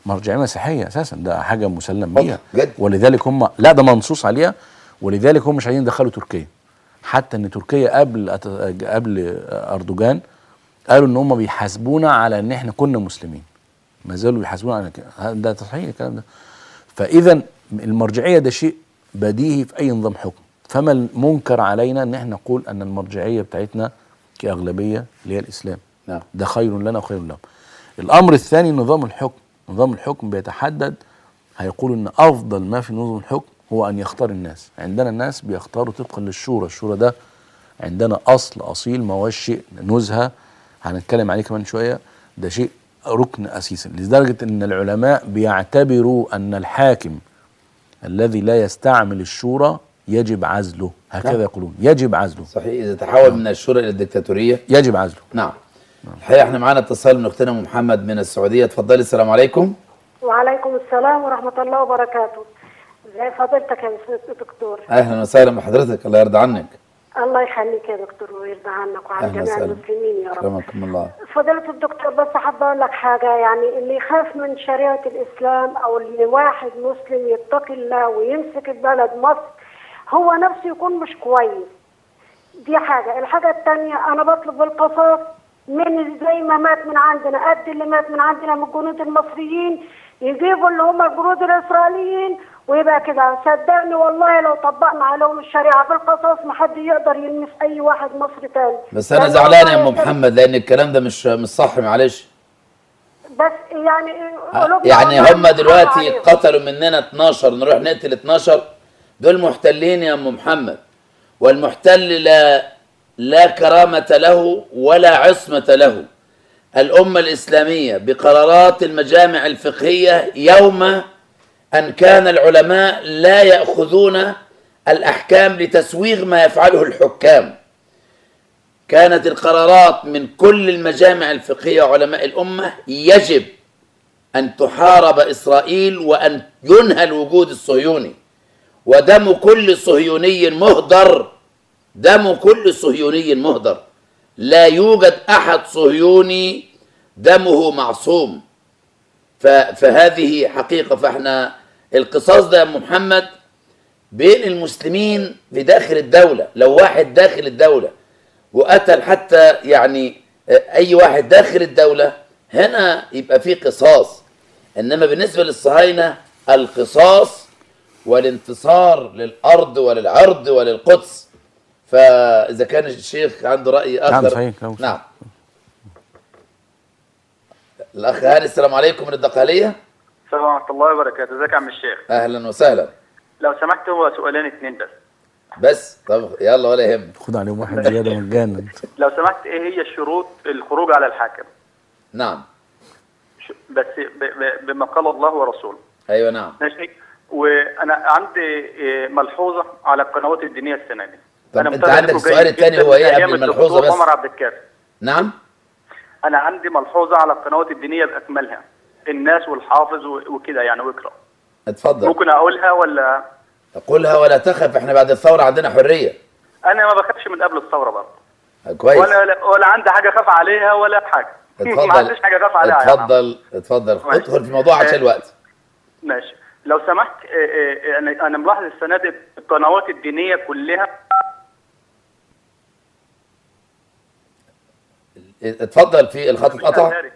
مرجعيه مسيحيه اساسا ده حاجه مسلم بيها جد. ولذلك هم لا ده منصوص عليها ولذلك هم مش عايزين يدخلوا تركيا حتى ان تركيا قبل أت- قبل اردوغان قالوا ان هم بيحاسبونا على ان احنا كنا مسلمين ما زالوا بيحاسبونا على كده ده صحيح الكلام ده فاذا المرجعيه ده شيء بديهي في اي نظام حكم فما المنكر علينا ان احنا نقول ان المرجعيه بتاعتنا كاغلبيه اللي هي الاسلام نعم ده خير لنا وخير لهم الامر الثاني نظام الحكم نظام الحكم بيتحدد هيقول ان افضل ما في نظام الحكم هو ان يختار الناس عندنا الناس بيختاروا طبقا للشورى الشورى ده عندنا اصل اصيل ما هوش شيء نزهه هنتكلم عليه كمان شويه ده شيء ركن اساسي لدرجه ان العلماء بيعتبروا ان الحاكم الذي لا يستعمل الشورى يجب عزله هكذا نعم. يقولون يجب عزله صحيح اذا تحول من الشورى الى الدكتاتوريه يجب عزله نعم الحقيقه احنا معانا اتصال من اختنا ام محمد من السعوديه اتفضلي السلام عليكم وعليكم السلام ورحمة الله وبركاته زي فضيلتك يا أستاذ دكتور اهلا وسهلا بحضرتك الله يرضى عنك الله يخليك يا دكتور ويرضى عنك وعن اهلا جميع وسهلا المسلمين يا رب اكرمكم الله فضيلة الدكتور بس حابة أقول لك حاجة يعني اللي يخاف من شريعة الإسلام أو اللي واحد مسلم يتقي الله ويمسك البلد مصر هو نفسه يكون مش كويس دي حاجة الحاجة التانية أنا بطلب القصاص من زي ما مات من عندنا قد اللي مات من عندنا من الجنود المصريين يجيبوا اللي هم الجنود الإسرائيليين ويبقى كده صدقني والله لو طبقنا عليهم الشريعة بالقصاص ما حد يقدر يلمس أي واحد مصري تاني بس انا لأن زعلان يا والله ام محمد لان الكلام ده مش مش صح معلش بس يعني قلوبنا يعني والله هم مش دلوقتي عليهم. قتلوا مننا 12 نروح نقتل 12 دول محتلين يا ام محمد والمحتل لا لا كرامة له ولا عصمة له الأمة الإسلامية بقرارات المجامع الفقهية يوم أن كان العلماء لا يأخذون الأحكام لتسويغ ما يفعله الحكام كانت القرارات من كل المجامع الفقهية وعلماء الأمة يجب أن تحارب إسرائيل وأن ينهى الوجود الصهيوني ودم كل صهيوني مهدر دم كل صهيوني مهدر لا يوجد أحد صهيوني دمه معصوم ف- فهذه حقيقة فاحنا القصاص ده يا أم محمد بين المسلمين في داخل الدولة لو واحد داخل الدولة وقتل حتى يعني أي واحد داخل الدولة هنا يبقى في قصاص إنما بالنسبة للصهاينة القصاص والانتصار للأرض وللعرض وللقدس فإذا كان الشيخ عنده رأي آخر نعم، صحيح، كلام صحيح. نعم الأخ هاني السلام عليكم من الدقهلية السلام ورحمة الله وبركاته، ازيك يا عم الشيخ؟ أهلا وسهلا لو سمحت هو سؤالين اتنين بس. بس طب يلا ولا يهم خد عليهم واحد زياده مجانا لو سمحت ايه هي شروط الخروج على الحاكم؟ نعم ش- بس ب- ب- بما قال الله ورسوله. أيوة نعم ماشي؟ وانا عندي إيه، ملحوظة على القنوات الدينية السنة دي. طب أنا أنت متابع عندك لكم السؤال جيد التاني جداً هو إيه من قبل أيام الملحوظة الدكتور بس؟ عمر عبد الكافي. نعم انا عندي ملحوظة على القنوات الدينية باكملها. الناس والحافظ و- وكده يعني واقرا. اتفضل ممكن اقولها ولا قولها ولا تخف احنا بعد الثورة عندنا حرية انا ما بخافش من قبل الثورة برضه. كويس ولا ولا عندي حاجة اخاف عليها ولا حاجة. ما اتفضل عنديش حاجة اخاف عليها يا عم. اتفضل اتفضل ماشي. ادخل في الموضوع عشان آه. الوقت ماشي لو سمحت آه، آه، آه، انا انا ملاحظ السنه دي القنوات الدينيه كلها اتفضل في الخط اتقطع أزهري.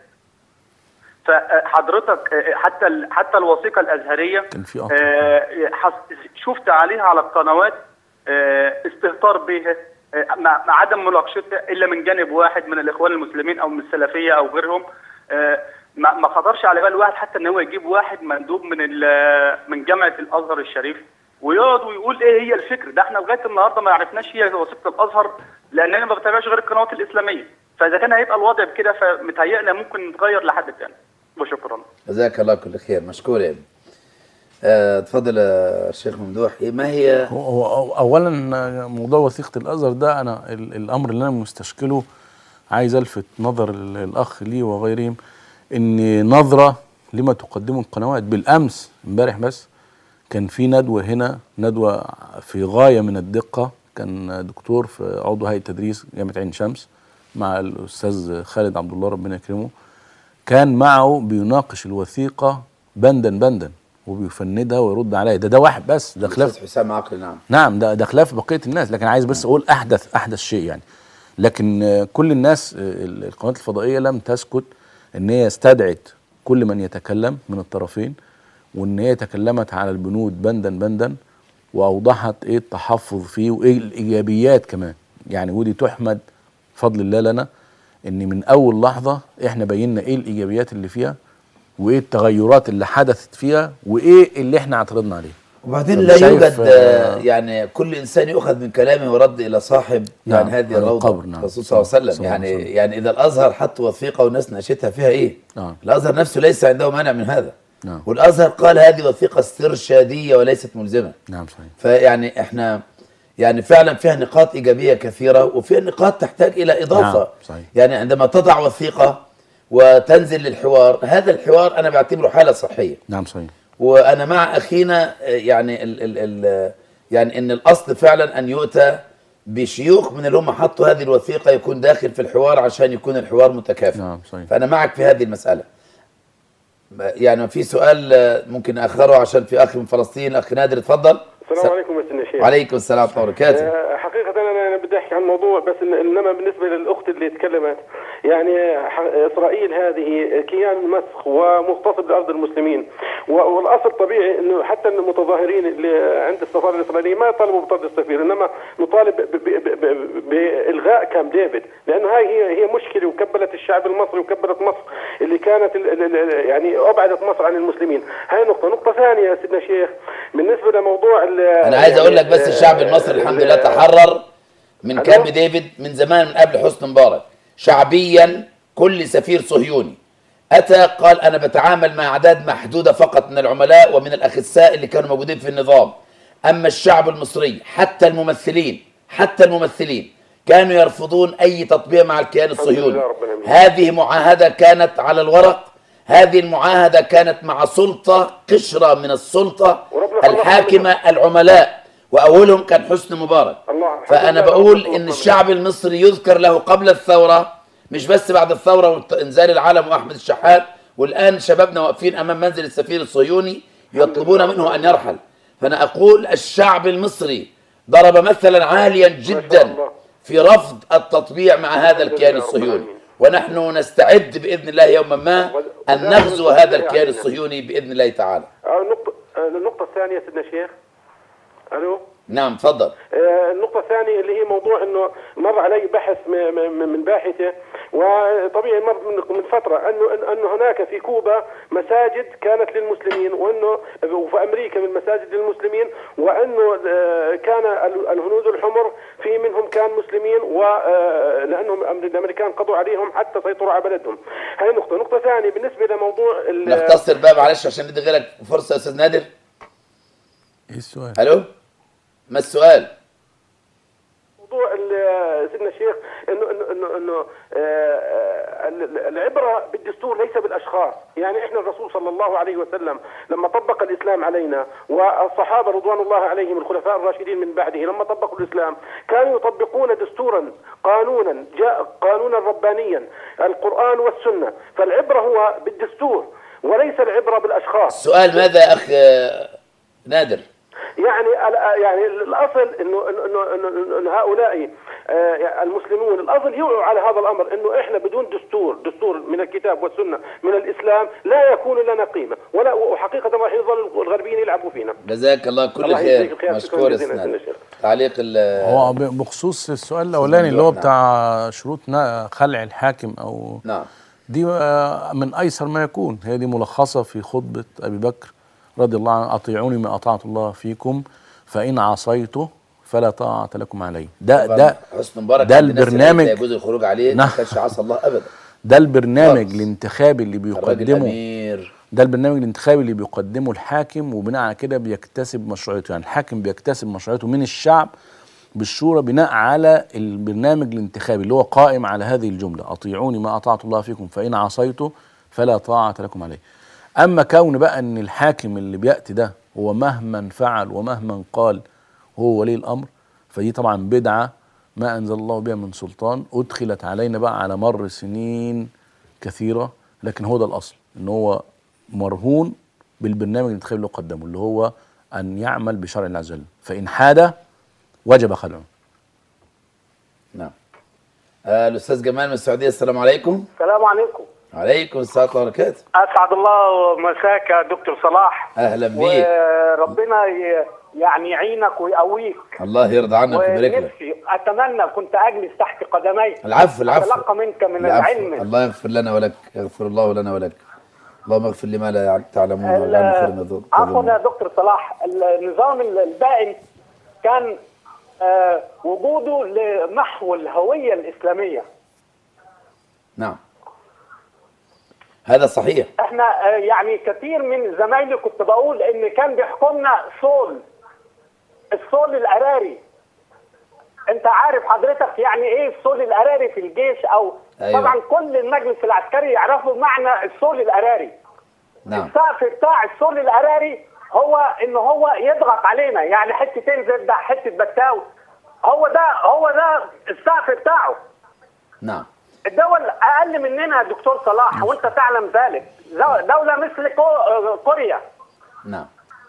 فحضرتك آه، حتى ال- حتى الوثيقه الازهريه كان في قطع. آه، حس- شفت عليها على القنوات آه، استهتار بها آه، مع مع عدم مناقشتها الا من جانب واحد من الاخوان المسلمين او من السلفيه او غيرهم آه، ما ما خطرش على بال واحد حتى ان هو يجيب واحد مندوب من ال- من جامعه الازهر الشريف ويقعد ويقول ايه هي الفكر ده احنا لغايه النهارده ما عرفناش هي وثيقه الازهر لان انا ما بتابعش غير القنوات الاسلاميه فاذا كان هيبقى الوضع بكده فمتهيألي ممكن نتغير لحد تاني وشكرا جزاك الله كل خير مشكور يا ابني اه، اتفضل يا شيخ ممدوح إيه ما هي هو هو اولا موضوع وثيقه الازهر ده انا ال- الامر اللي انا مستشكله عايز الفت نظر ال- الاخ لي وغيرهم ان نظره لما تقدمه القنوات بالامس امبارح بس كان في ندوه هنا ندوه في غايه من الدقه كان دكتور في عضو هيئه تدريس جامعه عين شمس مع الاستاذ خالد عبد الله ربنا يكرمه كان معه بيناقش الوثيقه بندا بندا وبيفندها ويرد عليها ده ده واحد بس ده خلاف الاستاذ حسام عقل نعم نعم ده ده خلاف بقيه الناس لكن عايز بس اقول احدث احدث شيء يعني لكن آه، كل الناس آه، ال- القنوات الفضائيه لم تسكت ان هي استدعت كل من يتكلم من الطرفين وان هي تكلمت على البنود بندا بندا واوضحت ايه التحفظ فيه وايه الايجابيات كمان يعني ودي تحمد فضل الله لنا ان من اول لحظه احنا بينا ايه الايجابيات اللي فيها وايه التغيرات اللي حدثت فيها وايه اللي احنا اعترضنا عليه وبعدين طب لا شايف، يوجد آه، آه، يعني كل انسان يؤخذ من كلامه ورد الى صاحب يعني نعم، هذه على الروضه القبر، نعم. الرسول صلى الله عليه وسلم صلى الله عليه يعني وسلم. يعني اذا الازهر حط وثيقه والناس ناشتها فيها ايه؟ نعم. الازهر نفسه ليس عنده مانع من هذا نعم. والازهر قال هذه وثيقه استرشاديه وليست ملزمه نعم صحيح فيعني احنا يعني فعلا فيها نقاط ايجابيه كثيره وفيها نقاط تحتاج الى اضافه نعم، صحيح. يعني عندما تضع وثيقه وتنزل للحوار هذا الحوار انا بعتبره حاله صحيه نعم صحيح وانا مع اخينا آه، يعني ال ال ال يعني ان الاصل فعلا ان يؤتى بشيوخ من اللي هم حطوا هذه الوثيقه يكون داخل في الحوار عشان يكون الحوار متكافئ نعم، صحيح. فانا معك في هذه المساله يعني في سؤال آه، ممكن اخره عشان في اخ من فلسطين اخ نادر اتفضل السلام عليكم يا سيدنا الشيخ وعليكم السلام ورحمه الله وبركاته آه، حقيقة أنا أنا بدي أحكي عن موضوع بس إن- إنما بالنسبة للأخت اللي تكلمت يعني ح- إسرائيل هذه كيان مسخ ومغتصب لأرض المسلمين و- والأصل طبيعي إنه حتى المتظاهرين اللي عند السفارة الإسرائيلية ما يطالبوا بطرد السفير إنما نطالب ب- ب- ب- ب- بإلغاء كام ديفيد لأنه هاي هي هي مشكلة وكبلت الشعب المصري وكبلت مصر اللي كانت ال- ال- ال- يعني أبعدت مصر عن المسلمين هاي نقطة نقطة ثانية يا سيدنا الشيخ بالنسبة لموضوع ال- انا عايز اقول لك بس يعني، الشعب آه، المصري الحمد ال- لله تحرر من ألو؟ كامب ديفيد من زمان من قبل حسني مبارك شعبيا كل سفير صهيوني اتى قال انا بتعامل مع اعداد محدوده فقط من العملاء ومن الاخساء اللي كانوا موجودين في النظام اما الشعب المصري حتى الممثلين حتى الممثلين كانوا يرفضون اي تطبيع مع الكيان الصهيوني لله رب العالمين. هذه معاهده كانت على الورق هذه المعاهده كانت مع سلطه قشره من السلطه وربنا خلصنا الحاكمه العملاء واولهم كان حسني مبارك الله، الحمد فانا لله بقول رب ان العالمين. الشعب المصري يذكر له قبل الثوره مش بس بعد الثوره وانزال العلم واحمد الشحات والان شبابنا واقفين امام منزل السفير الصهيوني يطلبون منه ان يرحل فانا اقول الشعب المصري ضرب مثلا عاليا جدا الله. في رفض التطبيع مع هذا الحمد الكيان لله رب الصهيوني العالمين. ونحن نستعد باذن الله يوما ما ان وذلك نغزو من هذا فضل الكيان علينا. الصهيوني باذن الله تعالى آه، النقطة آه، النقطة الثانية سيدنا الشيخ الو نعم تفضل آه، النقطة الثانية اللي هي موضوع انه مر علي بحث م- م- من باحثة وطبيعي مر من من فترة انه انه هناك في كوبا مساجد كانت للمسلمين وانه وفي امريكا من مساجد للمسلمين وانه آه، كان ال- الهنود الحمر في منهم كان مسلمين ولانهم الامريكان قضوا عليهم حتى سيطروا على بلدهم. هاي نقطة، نقطة ثانية بالنسبة لموضوع ال- نختصر بقى معلش عشان ندي غيرك فرصه يا استاذ نادر ايه السؤال الو ما السؤال موضوع ال- سيدنا الشيخ انه انه انه, إنه آه، ال- العبره بالدستور ليس بالاشخاص، يعني احنا الرسول صلى الله عليه وسلم لما طبق الاسلام علينا والصحابه رضوان الله عليهم الخلفاء الراشدين من بعده لما طبقوا الاسلام كانوا يطبقون دستورا قانونا جاء قانونا ربانيا القران والسنه، فالعبره هو بالدستور وليس العبره بالاشخاص. السؤال ماذا يا اخ آه، نادر يعني ال- يعني الاصل انه انه انه, إنه, إنه هؤلاء آه، يعني المسلمون الاصل يوعوا على هذا الامر انه احنا بدون دستور دستور من الكتاب والسنه من الاسلام لا يكون لنا قيمه ولا وحقيقه راح يظل الغربيين يلعبوا فينا جزاك الله كل الله يجزيك خير الخير. مشكور يا شكراً استاذ جزيلاً نادر يا شيخ. تعليق ال- هو ب- بخصوص السؤال الاولاني اللي هو نعم. بتاع شروط نا- خلع الحاكم او نعم دي آه، من ايسر ما يكون هي دي ملخصه في خطبه ابي بكر رضي الله عنه اطيعوني ما اطعت الله فيكم فان عصيته فلا طاعه لكم علي ده طبعاً ده حسن مبارك ده عند الناس اللي البرنامج- لا يجوز الخروج عليه ما نعم. كانش عصى الله ابدا ده البرنامج خالص. الانتخابي اللي الراجل بيقدمه امير ده البرنامج الانتخابي اللي بيقدمه الحاكم وبناء على كده بيكتسب مشروعيته يعني الحاكم بيكتسب مشروعيته من الشعب بالشورى بناء على البرنامج الانتخابي اللي هو قائم على هذه الجملة أطيعوني ما أطعت الله فيكم فإن عصيته فلا طاعة لكم عليه أما كون بقى أن الحاكم اللي بيأتي ده هو مهما فعل ومهما قال هو ولي الأمر فدي طبعا بدعة ما أنزل الله بها من سلطان أدخلت علينا بقى على مر سنين كثيرة لكن هو ده الأصل إن هو مرهون بالبرنامج الانتخابي اللي هو قدمه اللي هو ان يعمل بشرع الله عز وجل فان حاد وجب خلعه نعم آه الاستاذ جمال من السعوديه السلام عليكم السلام عليكم عليكم السلام ورحمه الله وبركاته اسعد الله مساك يا دكتور صلاح اهلا بيك وربنا ي- يعني يعينك ويقويك الله يرضى عنك ويبارك لك ونفسي اتمنى كنت اجلس تحت قدميك العفو العفو اتلقى منك من العفو. العلم الله يغفر لنا ولك يغفر الله لنا ولك اللهم اغفر لما لا يع- تعلمون ولا خير ما تظنون. عفوا يا دكتور صلاح النظام الدائم كان آه، وجوده لمحو الهويه الاسلاميه نعم هذا صحيح احنا آه، يعني كثير من زمايلي كنت بقول ان كان بيحكمنا صول الصول القراري انت عارف حضرتك يعني ايه الصول القراري في الجيش او أيوة. طبعا كل المجلس العسكري يعرفوا معنى الصول القراري نعم السقف بتاع الصول القراري هو ان هو يضغط علينا يعني حتتين زبده حته بتاو هو ده هو ده السقف بتاعه نعم الدول اقل مننا يا دكتور صلاح وانت تعلم ذلك دو- دوله مثل كو- كوريا نعم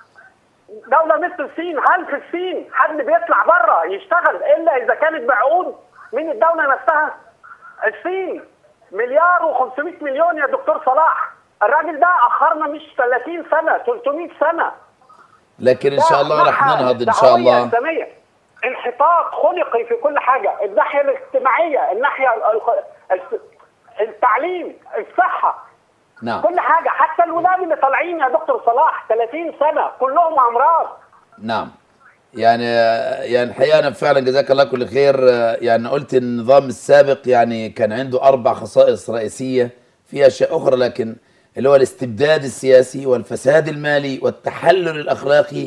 دوله مثل الصين هل في الصين حد بيطلع بره يشتغل الا اذا كانت بعقود من الدوله نفسها الصين مليار و500 مليون يا دكتور صلاح الراجل ده اخرنا مش 30 سنه 300 سنه لكن ان شاء الله رح ده ننهض ان دعوية شاء الله إسلامية. انحطاط خلقي في كل حاجه الناحيه الاجتماعيه الناحيه ال- ال- الس- التعليم الصحه نعم كل حاجه حتى الولاد اللي طالعين يا دكتور صلاح 30 سنه كلهم امراض نعم يعني يعني الحقيقه انا فعلا جزاك الله كل خير يعني قلت النظام السابق يعني كان عنده اربع خصائص رئيسيه في اشياء اخرى لكن اللي هو الاستبداد السياسي والفساد المالي والتحلل الاخلاقي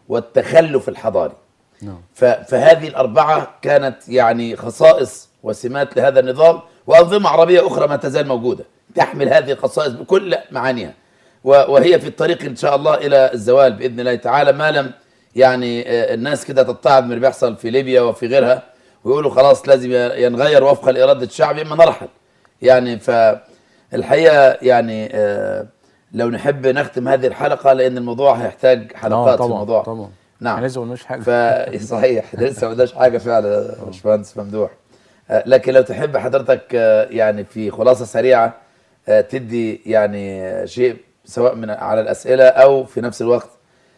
والتخلف الحضاري نعم ف- فهذه الأربعة كانت يعني خصائص وسمات لهذا النظام وأنظمة عربية أخرى ما تزال موجودة تحمل هذه الخصائص بكل معانيها و- وهي في الطريق إن شاء الله إلى الزوال بإذن الله تعالى ما لم يعني آه، الناس كده تتعب من اللي بيحصل في ليبيا وفي غيرها ويقولوا خلاص لازم ينغير وفقا لإرادة الشعب إما نرحل يعني فالحقيقة يعني آه، لو نحب نختم هذه الحلقة لأن الموضوع هيحتاج حلقات في طبعا الموضوع طبعا نعم احنا لسه ما قلناش حاجه ف صحيح لسه ما قلناش حاجه فعلا يا باشمهندس ممدوح آه، لكن لو تحب حضرتك آه، يعني في خلاصه سريعه آه، تدي يعني آه، شيء سواء من على الاسئله او في نفس الوقت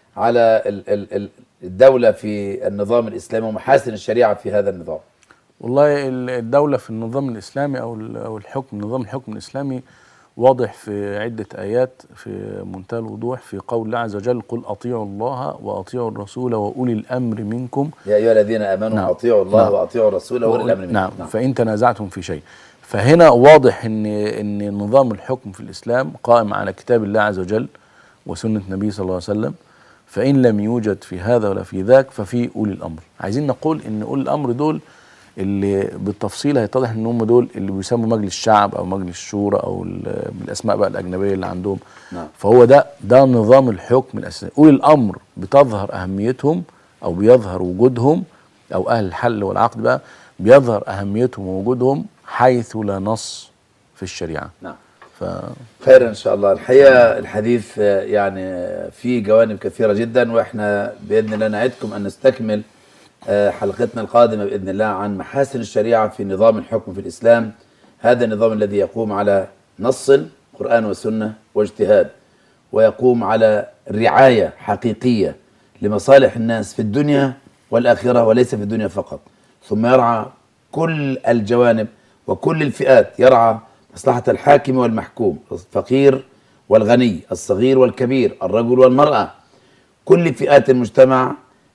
على ال- ال- ال- الدوله في النظام الاسلامي ومحاسن الشريعه في هذا النظام. والله ال- الدولة في النظام الإسلامي أو ال- أو الحكم نظام الحكم الإسلامي واضح في عدة آيات في منتهى الوضوح في قول الله عز وجل قل أطيعوا الله وأطيعوا الرسول وأولي الأمر منكم يا ايها الذين امنوا نعم. اطيعوا الله نعم. واطيعوا الرسول واولي الامر منكم. نعم, نعم فإن تنازعتم في شيء فهنا واضح ان ان نظام الحكم في الاسلام قائم على كتاب الله عز وجل وسنه النبي صلى الله عليه وسلم فان لم يوجد في هذا ولا في ذاك ففي اولي الامر عايزين نقول ان اولي الامر دول اللي بالتفصيل هيتضح ان هم دول اللي بيسموا مجلس الشعب او مجلس الشورى او ال- بالاسماء بقى الاجنبيه اللي عندهم نعم. فهو ده ده نظام الحكم الاساسي اولي الامر بتظهر اهميتهم او بيظهر وجودهم او اهل الحل والعقد بقى بيظهر اهميتهم ووجودهم حيث لا نص في الشريعه نعم. ف خير ان شاء الله الحقيقه الحديث آه، يعني آه، فيه جوانب كثيره جدا واحنا باذن الله نعدكم ان نستكمل آه، حلقتنا القادمه باذن الله عن محاسن الشريعه في نظام الحكم في الاسلام هذا النظام الذي يقوم على نص قران وسنه واجتهاد ويقوم على رعايه حقيقيه لمصالح الناس في الدنيا والاخره وليس في الدنيا فقط ثم يرعى كل الجوانب وكل الفئات يرعى مصلحه الحاكم والمحكوم الفقير والغني الصغير والكبير الرجل والمراه كل فئات المجتمع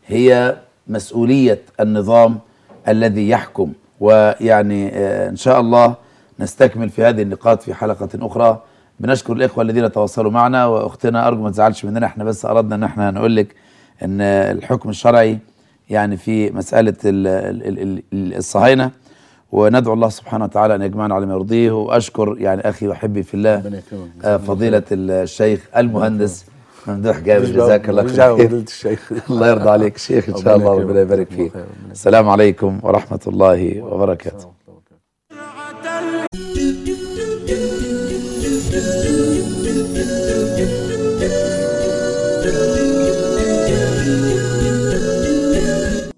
هي مسؤوليه النظام الذي يحكم ويعني آه، ان شاء الله نستكمل في هذه النقاط في حلقه اخرى بنشكر الاخوه الذين تواصلوا معنا واختنا ارجو ما تزعلش مننا احنا بس اردنا ان احنا نقول لك ان الحكم الشرعي يعني في مساله ال- ال- ال- ال- الصهاينه وندعو الله سبحانه وتعالى ان يجمعنا على ما يرضيه واشكر يعني اخي وحبي في الله ربنا يكرمك. آه، فضيله الشيخ المهندس ممدوح جابر جزاك الله ماليش دعوة خير بفضيلة الشيخ الله يرضى عليك شيخ ان شاء ربنا الله يكرمك. ربنا يبارك جزاكم الله فيك خير. ربنا السلام عليكم ورحمه الله وبركاته Thank you.